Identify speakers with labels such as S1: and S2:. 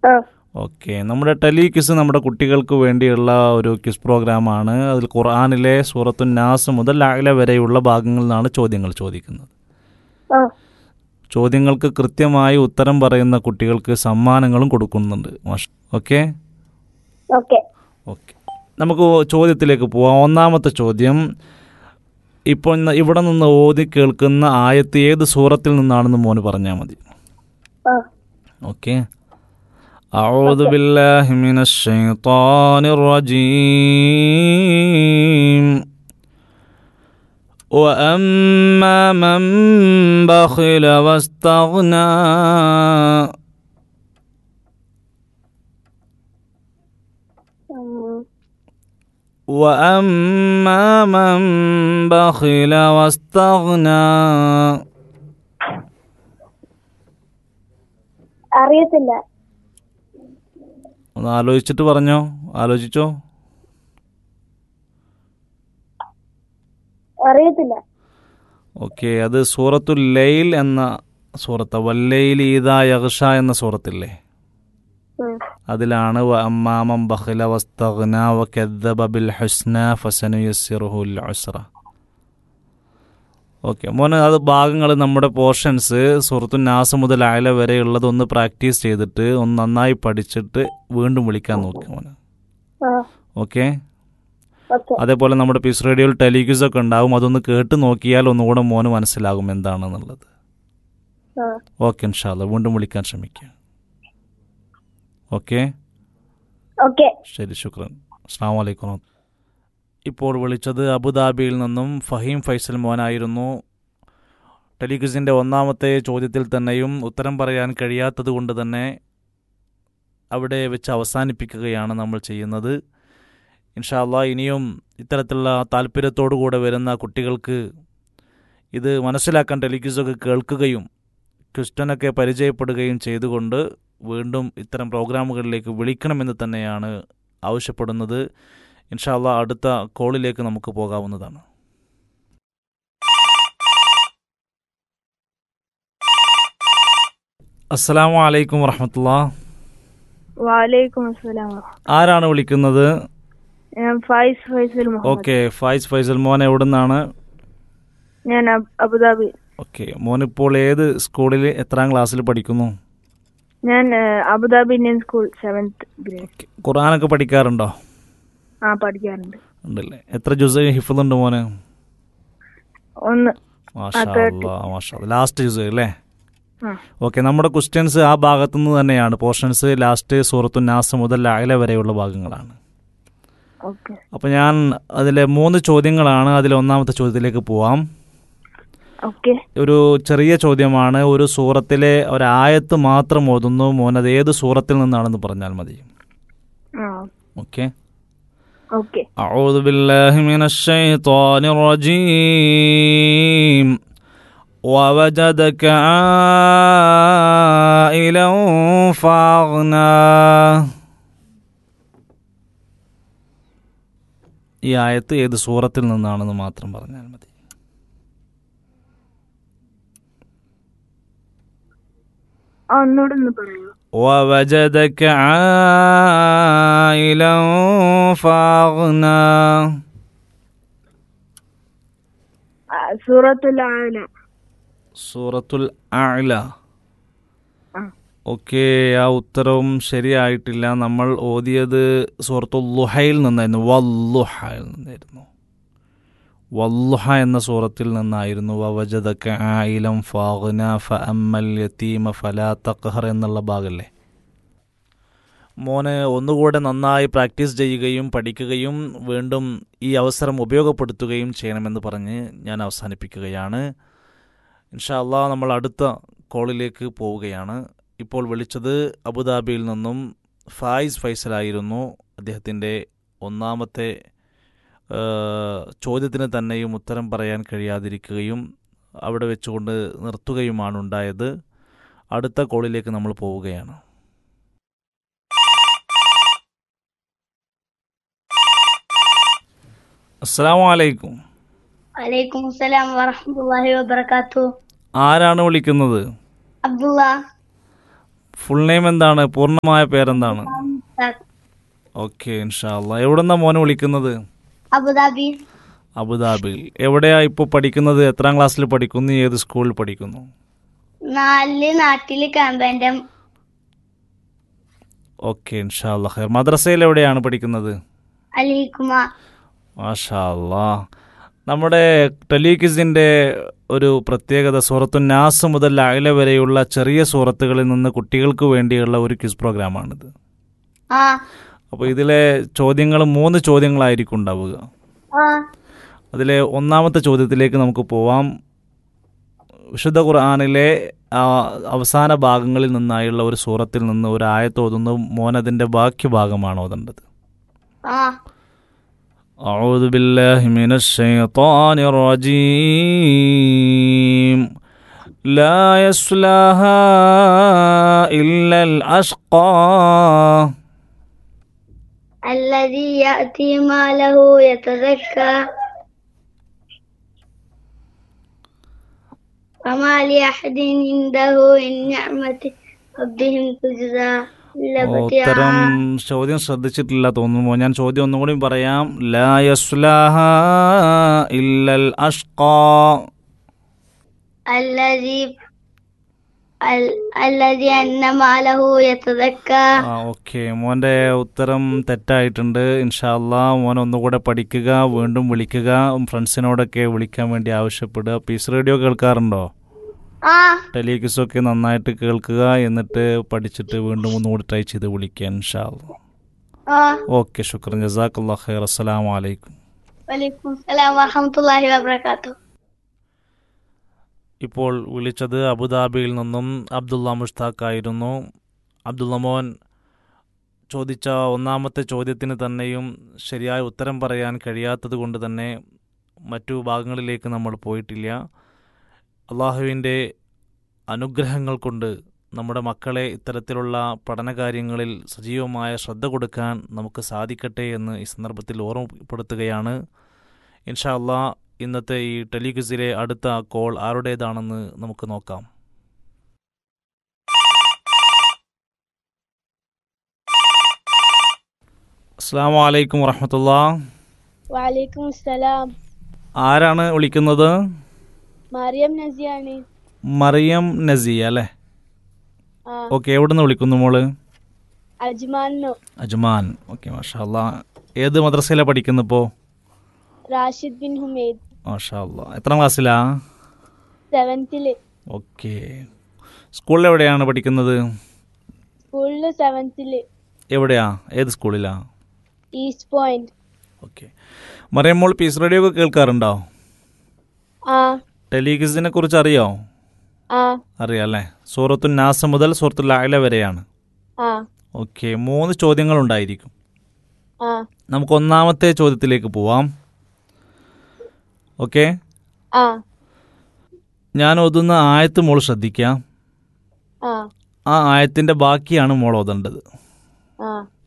S1: ആ
S2: ഓക്കെ നമ്മുടെ tele quiz നമ്മുടെ കുട്ടികൾക്ക് വേണ്ടിയുള്ള ഒരു ക്വിസ് പ്രോഗ്രാമാണ് അതിൽ ഖുർആാനിലെ സൂറത്തു നാസ് മുതൽ അയല വരെയുള്ള ഭാഗങ്ങളിൽ നിന്നാണ് ചോദ്യങ്ങൾ ചോദിക്കുന്നത്
S1: ആ
S2: ചോദ്യങ്ങൾക്ക് കൃത്യമായി ഉത്തരം പറയുന്ന കുട്ടികൾക്ക് സമ്മാനങ്ങളും കൊടുക്കുന്നുണ്ട് മാഷ് ഓക്കെ
S1: ഓക്കെ
S2: ഓക്കെ നമുക്ക് ചോദ്യത്തിലേക്ക് പോവാം ഒന്നാമത്തെ ചോദ്യം ഇപ്പോൾ ഇന്ന് ഇവിടെ നിന്ന് ഓതി കേൾക്കുന്ന ആയത്ത് ഏത് സൂറത്തിൽ നിന്നാണെന്ന് മോന് പറഞ്ഞാൽ മതി
S1: ആ
S2: اوكي اعوذ بالله من الشيطان الرجيم واما من بخل واستغنى
S1: ഉം.
S2: واما من بخل واستغنى
S1: അറിയത്തില്ല
S2: ഒന്ന് ആലോചിച്ചിട്ട് പറഞ്ഞോ ആലോചിച്ചോ
S1: അറിയത്തില്ല
S2: ഓക്കെ അത് സൂറത്തുൽ ലൈൽ എന്ന സൂറത്ത് വല്ലയിൽ ഈദാ യഗ്ഷ എന്ന സൂറത്തില്ലേ
S1: ഉം.
S2: അതിലാണ് വ അമ്മാമം ബഖല വസ്തഗ്ന വ കദ്ദബ ബിൽ ഹുസ്ന ഫസനുയസ്സിറുഹുൽ ഉസ്ര ഓക്കെ മോനെ അത് ഭാഗങ്ങൾ നമ്മുടെ പോർഷൻസ് സൂറത്തു നാസ് മുതൽ അയല വരെ ഉള്ളതൊന്ന് പ്രാക്ടീസ് ചെയ്തിട്ട് ഒന്ന് നന്നായി പഠിച്ചിട്ട് വീണ്ടും വിളിക്കാൻ നോക്കി മോനെ
S1: ആ
S2: ഓക്കെ
S1: ഓക്കെ
S2: അതേപോലെ നമ്മുടെ പീസ് റേഡിയോയിൽ ടെലിക്യൂസ് ഒക്കെ ഉണ്ടാവും അതൊന്ന് കേട്ട് നോക്കിയാൽ ഒന്നുകൂടെ മോന് മനസ്സിലാകും എന്താണെന്നുള്ളത്
S1: ആ
S2: ഓക്കെ ഇൻഷാല്ല വീണ്ടും വിളിക്കാൻ ശ്രമിക്കുക ഓക്കെ
S1: ഓക്കെ
S2: ശരി ശുക്രൻ അസ്സാം വലൈക്കും ഇപ്പോൾ വിളിച്ചത് അബുദാബിയിൽ നിന്നും ഫഹീം ഫൈസൽ മോനായിരുന്നു ടെലിക്വിസിൻ്റെ ഒന്നാമത്തെ ചോദ്യത്തിൽ തന്നെയും ഉത്തരം പറയാൻ കഴിയാത്തത് കൊണ്ട് തന്നെ അവിടെ വെച്ച് അവസാനിപ്പിക്കുകയാണ് നമ്മൾ ചെയ്യുന്നത് ഇൻഷാല്ല ഇനിയും ഇത്തരത്തിലുള്ള താല്പര്യത്തോടു കൂടെ വരുന്ന കുട്ടികൾക്ക് ഇത് മനസ്സിലാക്കാൻ ടെലിക്വിസൊക്കെ കേൾക്കുകയും ക്രിസ്റ്റനൊക്കെ പരിചയപ്പെടുകയും ചെയ്തുകൊണ്ട് വീണ്ടും ഇത്തരം പ്രോഗ്രാമുകളിലേക്ക് വിളിക്കണമെന്ന് തന്നെയാണ് ആവശ്യപ്പെടുന്നത് ഇൻഷാല്ല അടുത്ത കോളിലേക്ക് നമുക്ക് പോകാവുന്നതാണ് അസ്സലാമു അലൈക്കും വറഹമത്തുള്ള
S1: വാലേക്കും അസ്സലാം
S2: ആരാണ് വിളിക്കുന്നത്
S1: ഞാൻ ഫൈസ് ഫൈസൽ മുഹമ്മദ്
S2: ഓക്കെ ഫൈസ് ഫൈസൽ മോൻ എവിടെ നിന്നാണ്
S1: ഞാൻ അബ്- അബുദാബി
S2: ഓക്കെ മോനിപ്പോൾ ഏത് സ്കൂളിൽ എത്രാം ക്ലാസ്സിൽ പഠിക്കുന്നു
S1: ഞാൻ ഏഹ്, Abu Dhabi Indian school seventh grade
S2: okay ഖുർആനൊക്കെ പഠിക്കാറുണ്ടോ
S1: ആ പഠിക്കാറുണ്ട്
S2: ഉണ്ടല്ലേ എത്ര ജുസ് ഹിഫുന്നുണ്ട് മോന്
S1: ഒന്ന്
S2: മാഷാ
S1: thirty.
S2: മാഷാ ലാസ്റ്റ് ജുസ് അല്ലേ
S1: ആ
S2: ഓക്കെ നമ്മുടെ ക്വസ്റ്റ്യൻസ് ആ ഭാഗത്തു നിന്ന് തന്നെയാണ് പോർഷൻസ് ലാസ്റ്റ് സൂറത്തു നാസ് മുതൽ അയല വരെയുള്ള ഭാഗങ്ങളാണ്
S1: ഓക്കെ
S2: അപ്പോൾ ഞാൻ അതിലെ മൂന്ന് ചോദ്യങ്ങളാണ് അതിലെ ഒന്നാമത്തെ ചോദ്യത്തിലേക്ക് പോവാം
S1: ഓക്കെ
S2: ഒരു ചെറിയ ചോദ്യമാണ് ഒരു സൂറത്തിലെ ഒരായത്ത് മാത്രം ഓതുന്നു മോൻ അത് ഏത് സൂറത്തിൽ നിന്നാണെന്ന് പറഞ്ഞാൽ മതി
S1: ആ
S2: ഓക്കെ
S1: ഓക്കെ
S2: أعوذ بالله من الشيطان الرجيم ووجدك عائلا فأغنى ഈ ആയത്ത് ഏത് സൂറത്തിൽ നിന്നാണെന്ന് മാത്രം പറഞ്ഞാൽ മതി
S1: ആ ഒന്നുകൂടെ ഒന്ന് പറയൂ
S2: ووجدك عائلا فأغنى
S1: ആ, സൂറത്തുൽ ആല
S2: സൂറത്തുൽ അഅല
S1: ആ
S2: ഓക്കെ ആ ഉത്തരവും ശരിയായിട്ടില്ല നമ്മൾ ഓതിയത് സൂറത്തുൽ ലുഹയിൽ നിന്നായിരുന്നു വല്ലുഹയിൽ നിന്നായിരുന്നു വല്ലുഹ എന്ന സൂറത്തിൽ നിന്നായിരുന്നു വവജദക ആയിലം ഫാഗ്ന ഫ അമ്മൽ യതീമ ഫലാ തഖ്ഹർ എന്നുള്ള ഭാഗല്ലേ മോന് ഒന്നുകൂടെ നന്നായി പ്രാക്ടീസ് ചെയ്യുകയും പഠിക്കുകയും വീണ്ടും ഈ അവസരം ഉപയോഗപ്പെടുത്തുകയും ചെയ്യണമെന്ന് പറഞ്ഞ് ഞാൻ അവസാനിപ്പിക്കുകയാണ് ഇൻഷാ അള്ളാ നമ്മൾ അടുത്ത കോളിലേക്ക് പോവുകയാണ് ഇപ്പോൾ വിളിച്ചത് അബുദാബിയിൽ നിന്നും ഫായിസ് ഫൈസലായിരുന്നു അദ്ദേഹത്തിൻ്റെ ഒന്നാമത്തെ ആ, ചോദ്യത്തിന് തന്നെയും ഉത്തരം പറയാൻ കഴിയാതിരിക്കുകയും അവിടെ വെച്ചുകൊണ്ട് നിർത്തുകയുമാണ് ഉണ്ടായത് അടുത്ത കോളിലേക്ക് നമ്മൾ പോവുകയാണ് അസ്സലാമു അലൈക്കും
S3: വലൈക്കും അസ്സലാം വറഹ്മത്തുള്ളാഹി വബറകാത്തു
S2: ആരാണ് വിളിക്കുന്നത്
S3: അബ്ദുള്ള
S2: ഫുൾ നെയിം എന്താണ് പൂർണ്ണമായ പേരെന്താണ്
S3: മുസ്താഖ്
S2: ഓക്കെ ഇൻഷാല്ല എവിടുന്നാ മോനെ വിളിക്കുന്നത്
S3: അബുദാബി
S2: അബുദാബിയിൽ എവിടെയാ ഇപ്പോൾ പഠിക്കുന്നത് എത്രാം ക്ലാസ്സിൽ പഠിക്കുന്നു ഏത് സ്കൂളിൽ പഠിക്കുന്നു
S3: നാല് നാട്ടില് കാമ്പൻഡം
S2: ഓക്കെ ഇൻഷാല്ല ഖൈർ മദ്രസയിൽ എവിടെയാണ് പഠിക്കുന്നത്
S3: അലിഹിക്കുമ
S2: മാഷാ അല്ലാ നമ്മുടെ ടെലിക്വിസിൻ്റെ ഒരു പ്രത്യേകത സൂറത്തു നാസ് മുതൽ അയല വരെയുള്ള ചെറിയ സൂറത്തുകളിൽ നിന്ന് കുട്ടികൾക്ക് വേണ്ടിയുള്ള ഒരു ക്വിസ് പ്രോഗ്രാമാണിത്
S3: ആ
S2: അപ്പോൾ ഇതിലെ ചോദ്യങ്ങൾ മൂന്ന് ചോദ്യങ്ങളായിരിക്കും ഉണ്ടാവുക
S3: ആ
S2: അതിലെ ഒന്നാമത്തെ ചോദ്യത്തിലേക്ക് നമുക്ക് പോവാം വിശുദ്ധ ഖുർആാനിലെ ആ, അവസാന ഭാഗങ്ങളിൽ നിന്നായുള്ള ഒരു സൂറത്തിൽ നിന്ന് ഒരു ആയത്തോതുന്നു മോൻ അതിൻ്റെ ബാക്കി ഭാഗമാണ് ഓതേണ്ടത്
S3: ആ
S2: أعوذ بالله من الشيطان الرجيم لا يصلاها إلا الأشقى
S3: الذي يأتي ماله يتزكى وما لأحد عنده من نعمة ربهم تجزى إلا
S2: ഉത്തരം
S3: ابتغاء
S2: ചോദ്യം ശ്രദ്ധിച്ചിട്ടില്ല തോന്നുന്നു ഞാൻ ചോദ്യം ഒന്നും കൂടി പറയാം ലാ യസ്ലാഹ ഇല്ലൽ അഷ്കാ
S3: الذي ال- الذي أن ماله يتزكى
S2: ആ ഓക്കെ മോൻ്റെ ഉത്തരം തെറ്റായിട്ടുണ്ട് ഇൻഷാല്ലാ മോൻ ഒന്നുകൂടെ പഠിക്കുക വീണ്ടും വിളിക്കുക ഫ്രണ്ട്സിനോടൊക്കെ വിളിക്കാൻ വേണ്ടി ആവശ്യപ്പെടുക പീസ് റേഡിയോ കേൾക്കാറുണ്ടോ
S3: ആ
S2: ടെലിക്വിസൊക്കെ നന്നായിട്ട് കേൾക്കുക എന്നിട്ട് പഠിച്ചിട്ട് വീണ്ടും ഒന്നുകൂടി ട്രൈ ചെയ്ത് വിളിക്കുക ഇൻഷാല്ലാ
S3: ആ
S2: ഓക്കെ ശുക്രൻ ജസാഖല്ലാ ഖൈർ അസ്സലാമു അലൈക്കും
S3: വലൈക്കും സലാം വറഹമത്തുള്ളാഹി വബറകാതുഹു
S2: ഇപ്പോൾ വിളിച്ചത് അബുദാബിയിൽ നിന്നും അബ്ദുള്ള മുഷ്താഖ് ആയിരുന്നു അബ്ദുള്ള മോൻ ചോദിച്ച ഒന്നാമത്തെ ചോദ്യത്തിന് തന്നെയും ശരിയായ ഉത്തരം പറയാൻ കഴിയാത്തത് കൊണ്ട് തന്നെ മറ്റു ഭാഗങ്ങളിലേക്ക് നമ്മൾ പോയിട്ടില്ല അള്ളാഹുവിൻ്റെ അനുഗ്രഹങ്ങൾ കൊണ്ട് നമ്മുടെ മക്കളെ ഇത്തരത്തിലുള്ള പഠനകാര്യങ്ങളിൽ സജീവമായ ശ്രദ്ധ കൊടുക്കാൻ നമുക്ക് സാധിക്കട്ടെ എന്ന് ഈ സന്ദർഭത്തിൽ ഓർമ്മപ്പെടുത്തുകയാണ് ഇൻഷാ അള്ളാ ഇന്നത്തെ ഈ ടെലിക്വിസിലെ അടുത്ത കോൾ ആരുടേതാണെന്ന് നമുക്ക് നോക്കാം അസ്സാം വലൈക്കും വറഹമത്തുള്ള
S4: വലൈക്കും സലാം
S2: ആരാണ് വിളിക്കുന്നത്
S4: മറിയം നസിയാണ്
S2: മറിയം നസിയ അല്ലേ
S4: ആ
S2: ഓക്കെ എവിടെ നിന്ന് വിളിക്കുന്നു മോള്
S4: അജ്മാനോ
S2: അജ്മാൻ ഓക്കെ മാഷാ അല്ലാ ഏത് മദ്രസയിലാണ് പഠിക്കുന്നത് ഇപ്പോൾ
S4: റാഷിദ് ബിൻ ഹുമൈദ്
S2: മാഷാ അല്ലാ എത്രാം ക്ലാസ്സിലാ
S4: സെവൻത്തില്
S2: ഓക്കെ സ്കൂളിൽ എവിടെയാണ് പഠിക്കുന്നത്
S4: സ്കൂളില് സെവൻത്തില്
S2: എവിടെയാ ഏത് സ്കൂളിലാ
S4: ഈസ്റ്റ് പോയിന്റ്
S2: ഓക്കെ മറിയം മോൾ പീസ് റേഡിയോ ഒക്കെ കേൾക്കാറുണ്ടോ
S4: ആ
S2: ടെലിഗിസിനെ കുറിച്ച് അറിയോ
S4: ആ
S2: അറിയാം അല്ലേ സൂറത്തു നാസ മുതൽ സൂറത്തു ലായല വരെയാണ്
S4: ആ
S2: ഓക്കെ മൂന്ന് ചോദ്യങ്ങളുണ്ടായിരിക്കും
S4: ആ
S2: നമുക്ക് ഒന്നാമത്തെ ചോദ്യത്തിലേക്ക് പോവാം ഓക്കെ
S4: ആ
S2: ഞാൻ ഓതുന്ന ആയത്ത് മോൾ ശ്രദ്ധിക്കാം
S4: ആ
S2: ആ ആയത്തിൻ്റെ ബാക്കിയാണ് മോൾ ഓതേണ്ടത്
S4: ആ